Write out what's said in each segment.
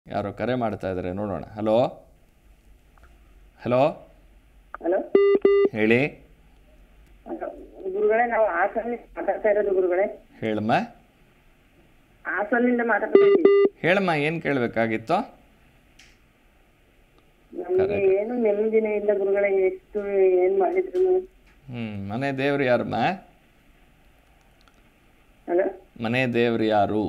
ಯಾರೋ ಕರೆ ಮಾಡ್ತಾ ಇದ್ದಾರೆ ನೋಡೋಣ ಹಲೋ ಹಲೋ ಹಲೋ ಹೇಳಿ ಗುರುಗಳೇ ನಾವು ಹಾಸನಿಂದ ಮಾತಾಡ್ತಾ ಇರೋದು ಗುರುಗಳೇ ಹೇಳಮ್ಮ ಹಾಸನಿಂದ ಮಾತಾಡ್ತಾ ಇದ್ದೀವಿ ಹೇಳಮ್ಮ ಏನು ಕೇಳಬೇಕಾಗಿತ್ತು ನಮಗೆ ಏನು ನೆಮ್ಮದಿನೇ ಇಲ್ಲ ಗುರುಗಳೇ ಎಷ್ಟು ಏನ್ ಮಾಡಿದ್ರು ಹ್ಞೂ ಮನೆ ದೇವ್ರು ಯಾರಮ್ಮ ಹಲೋ ಮನೆ ದೇವ್ರು ಯಾರು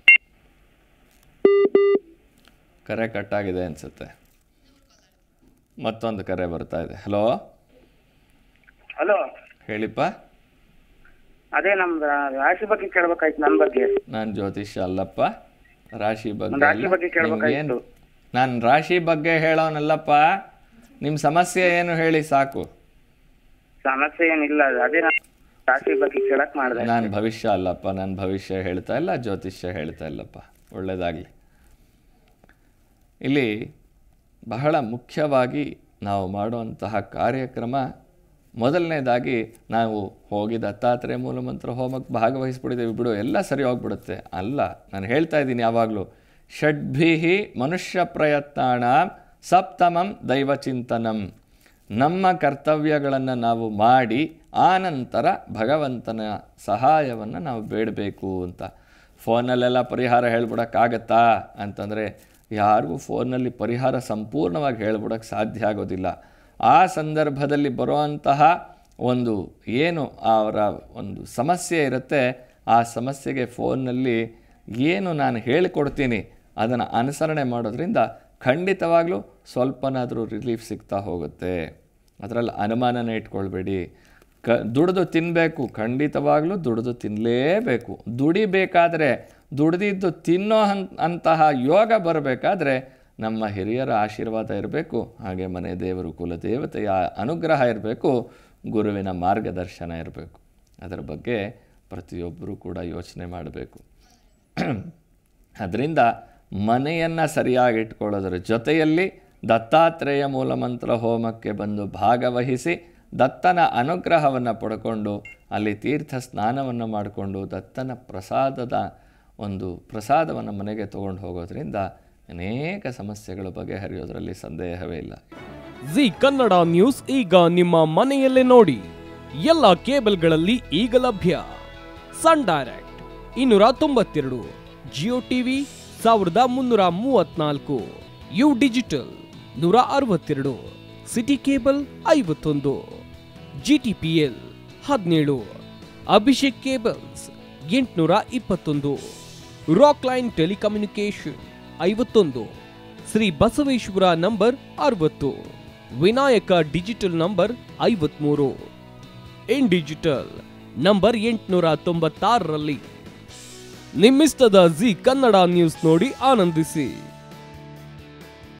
ಕರೆ ಕಟ್ಟಾಗಿದೆ ಅನಿಸುತ್ತೆ ಮತ್ತೊಂದು ಕರೆ ಬರ್ತಾ ಇದೆ ಹಲೋ ಹಲೋ ಹೇಳಿಪ್ಪ ಅದೇ ನಮ್ ರಾ- ರಾಶಿ ಬಗ್ಗೆ ಕೇಳ್ಬೇಕಾಯ್ತು ನನ್ ಬಗ್ಗೆ ನಾನು ಜ್ಯೋತಿಷ್ಯ ಅಲ್ಲಪ್ಪ ರಾಶಿ ಬಗ್ಗೆ ರಾಶಿ ಅಲ್ಲ. ಬಗ್ಗೆ ಕೇಳ್ಬೇಕಾಗಿತ್ತು. ನಿಮ್ಗೇನು ನಾನು ರಾಶಿ ಬಗ್ಗೆ ಹೇಳೋನಲ್ಲಪ್ಪ ನಿಮ್ಮ ಸಮಸ್ಯೆ ಏನು ಹೇಳಿ ಸಾಕು ಸಮಸ್ಯೆ ಏನಿಲ್ಲ ಅದೇ ನಾನ್ ರಾಶಿ ಬಗ್ಗೆ ಕೇಳಕ್ ಮಾಡಿದೆ ನಾನು ಭವಿಷ್ಯ ಅಲ್ಲಪ್ಪ ನಾನು ಭವಿಷ್ಯ ಹೇಳ್ತಾ ಇಲ್ಲ ಜ್ಯೋತಿಷ್ಯ ಹೇಳ್ತಾ ಇಲ್ಲಪ್ಪ ಒಳ್ಳೆಯದಾಗಲಿ ಇಲ್ಲಿ ಬಹಳ ಮುಖ್ಯವಾಗಿ ನಾವು ಮಾಡುವಂತಹ ಕಾರ್ಯಕ್ರಮ ಮೊದಲನೇದಾಗಿ ನಾವು ಹೋಗಿ ದತ್ತಾತ್ರೇಯ ಮೂಲಮಂತ್ರ ಹೋಮಕ್ಕೆ ಭಾಗವಹಿಸ್ಬಿಟ್ಟಿದ್ದೀವಿ ಬಿಡು ಎಲ್ಲ ಸರಿ ಹೋಗ್ಬಿಡುತ್ತೆ ಅಲ್ಲ ನಾನು ಹೇಳ್ತಾ ಇದ್ದೀನಿ ಯಾವಾಗಲೂ ಷಡ್ಭಿಹಿ ಮನುಷ್ಯ ಪ್ರಯತ್ನಾಣ ಸಪ್ತಮಂ ದೈವಚಿಂತನಂ ನಮ್ಮ ಕರ್ತವ್ಯಗಳನ್ನು ನಾವು ಮಾಡಿ ಆನಂತರ ಭಗವಂತನ ಸಹಾಯವನ್ನು ನಾವು ಬೇಡಬೇಕು ಅಂತ ಫೋನಲ್ಲೆಲ್ಲ ಪರಿಹಾರ ಹೇಳ್ಬಿಡೋಕ್ಕಾಗತ್ತಾ ಅಂತಂದರೆ ಯಾರಿಗೂ ಫೋನಲ್ಲಿ ಪರಿಹಾರ ಸಂಪೂರ್ಣವಾಗಿ ಹೇಳ್ಬಿಡೋಕ್ಕೆ ಸಾಧ್ಯ ಆಗೋದಿಲ್ಲ ಆ ಸಂದರ್ಭದಲ್ಲಿ ಬರುವಂತಹ ಒಂದು ಏನು ಅವರ ಒಂದು ಸಮಸ್ಯೆ ಇರುತ್ತೆ ಆ ಸಮಸ್ಯೆಗೆ ಫೋನ್ನಲ್ಲಿ ಏನು ನಾನು ಹೇಳಿಕೊಡ್ತೀನಿ ಅದನ್ನು ಅನುಸರಣೆ ಮಾಡೋದ್ರಿಂದ ಖಂಡಿತವಾಗ್ಲೂ ಸ್ವಲ್ಪನಾದರೂ ರಿಲೀಫ್ ಸಿಗ್ತಾ ಹೋಗುತ್ತೆ ಅದರಲ್ಲಿ ಅನುಮಾನನೇ ಇಟ್ಕೊಳ್ಬೇಡಿ ಕ ದುಡಿದು ತಿನ್ನಬೇಕು ಖಂಡಿತವಾಗ್ಲೂ ದುಡಿದು ತಿನ್ನಲೇಬೇಕು ದುಡಿಬೇಕಾದ್ರೆ ದುಡಿದಿದ್ದು ತಿನ್ನೋ ಹನ್ ಅಂತಹ ಯೋಗ ಬರಬೇಕಾದ್ರೆ ನಮ್ಮ ಹಿರಿಯರ ಆಶೀರ್ವಾದ ಇರಬೇಕು ಹಾಗೆ ಮನೆ ದೇವರು ಕುಲದೇವತೆಯ ಅನುಗ್ರಹ ಇರಬೇಕು ಗುರುವಿನ ಮಾರ್ಗದರ್ಶನ ಇರಬೇಕು ಅದರ ಬಗ್ಗೆ ಪ್ರತಿಯೊಬ್ಬರೂ ಕೂಡ ಯೋಚನೆ ಮಾಡಬೇಕು ಅದರಿಂದ ಮನೆಯನ್ನು ಸರಿಯಾಗಿ ಇಟ್ಕೊಳ್ಳೋದ್ರ ಜೊತೆಯಲ್ಲಿ ದತ್ತಾತ್ರೇಯ ಮೂಲಮಂತ್ರ ಹೋಮಕ್ಕೆ ಬಂದು ಭಾಗವಹಿಸಿ ದತ್ತನ ಅನುಗ್ರಹವನ್ನು ಪಡ್ಕೊಂಡು ಅಲ್ಲಿ ತೀರ್ಥ ಸ್ನಾನವನ್ನು ಮಾಡಿಕೊಂಡು ದತ್ತನ ಪ್ರಸಾದದ ಒಂದು ಪ್ರಸಾದವನ್ನು ಮನೆಗೆ ತೊಗೊಂಡು ಹೋಗೋದ್ರಿಂದ ಅನೇಕ ಸಮಸ್ಯೆಗಳು ಬಗೆಹರಿಯೋದ್ರಲ್ಲಿ ಸಂದೇಹವೇ ಇಲ್ಲ ಜಿ ಕನ್ನಡ ನ್ಯೂಸ್ ಈಗ ನಿಮ್ಮ ಮನೆಯಲ್ಲೇ ನೋಡಿ ಎಲ್ಲ ಕೇಬಲ್ಗಳಲ್ಲಿ ಈಗ ಲಭ್ಯ ಸನ್ ಡೈರೆಕ್ಟ್ ಇನ್ನೂರ ತೊಂಬತ್ತೆರಡು ಜಿಯೋ ಟಿವಿ ಸಾವಿರದ ಮುನ್ನೂರ ಮೂವತ್ನಾಲ್ಕು ಯು ಡಿಜಿಟಲ್ ನೂರ ಅರವತ್ತೆರಡು ಸಿಟಿ ಕೇಬಲ್ ಐವತ್ತೊಂದು ಜಿಟಿಪಿಎಲ್ ಹದಿನೇಳು ಅಭಿಷೇಕ್ ಕೇಬಲ್ಸ್ ಎಂಟುನೂರ ಇಪ್ಪತ್ತೊಂದು ರಾಕ್ ಲೈನ್ ಟೆಲಿಕಮ್ಯುನಿಕೇಶನ್ ಐವತ್ತೊಂದು ಶ್ರೀ ಬಸವೇಶ್ವರ ನಂಬರ್ ಅರವತ್ತು ವಿನಾಯಕ ಡಿಜಿಟಲ್ ನಂಬರ್ ಐವತ್ಮೂರು ಇನ್ ಡಿಜಿಟಲ್ ನಂಬರ್ ಎಂಟುನೂರ ತೊಂಬತ್ತಾರರಲ್ಲಿ ನಿಮ್ಮಿಸ್ತದ ಜಿ ಕನ್ನಡ ನ್ಯೂಸ್ ನೋಡಿ ಆನಂದಿಸಿ